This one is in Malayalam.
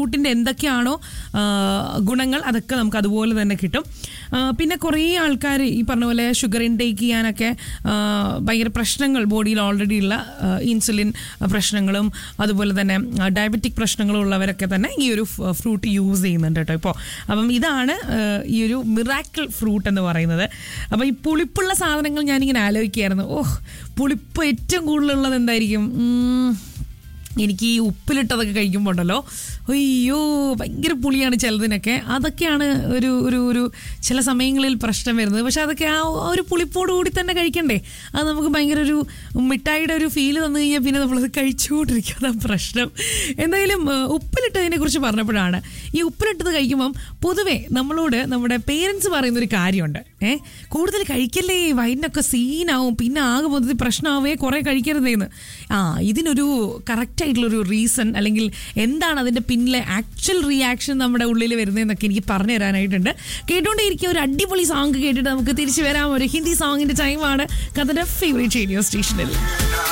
ഫ്രൂട്ടിൻ്റെ എന്തൊക്കെയാണോ ആ, ഗുണങ്ങൾ അതൊക്കെ നമുക്ക് അതുപോലെ തന്നെ കിട്ടും ആ, പിന്നെ കുറേ ആൾക്കാർ ഈ പറഞ്ഞ പോലെ ഷുഗർ ഇൻടേക്ക് ചെയ്യാനൊക്കെ ആ, ഭയങ്കര പ്രശ്നങ്ങൾ ബോഡിയിൽ ഓൾറെഡി ഉള്ള ആ, ഇൻസുലിൻ പ്രശ്നങ്ങളും അതുപോലെ തന്നെ ഡയബറ്റിക് പ്രശ്നങ്ങളും ഉള്ളവരൊക്കെ തന്നെ ഈ ഒരു ഫ്രൂട്ട് യൂസ് ചെയ്യുന്നുണ്ട് കേട്ടോ ഇപ്പോൾ അപ്പം ഇതാണ് ആ, ഈ ഒരു മിറാക്കിൾ ഫ്രൂട്ട് എന്ന് പറയുന്നത് അപ്പം ഈ പുളിപ്പുള്ള സാധനങ്ങൾ ഞാനിങ്ങനെ ആലോചിക്കുകയായിരുന്നു ഓഹ് പുളിപ്പ് ഏറ്റവും കൂടുതലുള്ളത് എന്തായിരിക്കും ഉം, എനിക്ക് ഈ ഉപ്പിലിട്ടതൊക്കെ കഴിക്കുമ്പോൾ ഉണ്ടല്ലോ അയ്യോ ഭയങ്കര പുളിയാണ് ചിലതിനൊക്കെ അതൊക്കെയാണ് ഒരു ഒരു ഒരു ചില സമയങ്ങളിൽ പ്രശ്നം വരുന്നത് പക്ഷെ അതൊക്കെ ആ ആ ഒരു പുളിപ്പോട് കൂടി തന്നെ കഴിക്കണ്ടേ അത് നമുക്ക് ഭയങ്കര ഒരു മിഠായിയുടെ ഒരു ഫീല് തന്നു കഴിഞ്ഞാൽ പിന്നെ നമ്മളത് കഴിച്ചുകൊണ്ടിരിക്കും അതാണ് പ്രശ്നം എന്തായാലും ആ, ഉപ്പിലിട്ടതിനെ കുറിച്ച് പറഞ്ഞപ്പോഴാണ് ഈ ഉപ്പിലിട്ടത് കഴിക്കുമ്പം പൊതുവേ നമ്മളോട് നമ്മുടെ പേരൻസ് പറയുന്നൊരു കാര്യമുണ്ട് ഏ കൂടുതൽ കഴിക്കല്ലേ വയറിനൊക്കെ സീനാവും പിന്നെ ആകെ മൊത്തത്തിൽ പ്രശ്നമാവേ കുറേ കഴിക്കരുതേന്ന് ആ ഇതിനൊരു കറക്റ്റ് ആയിട്ടുള്ളൊരു റീസൺ അല്ലെങ്കിൽ എന്താണ് അതിൻ്റെ പിന്നിലെ ആക്ച്വൽ റിയാക്ഷൻ നമ്മുടെ ഉള്ളിൽ വരുന്നതെന്നൊക്കെ എനിക്ക് പറഞ്ഞു തരാനായിട്ടുണ്ട് കേട്ടുകൊണ്ടേയിരിക്കും ഒരു അടിപൊളി സോങ് കേട്ടിട്ട് നമുക്ക് തിരിച്ചു വരാം ഒരു ഹിന്ദി സോങ്ങിൻ്റെ ടൈമാണ് കഥയുടെ ഫേവറേറ്റ് റേഡിയോ സ്റ്റേഷനിൽ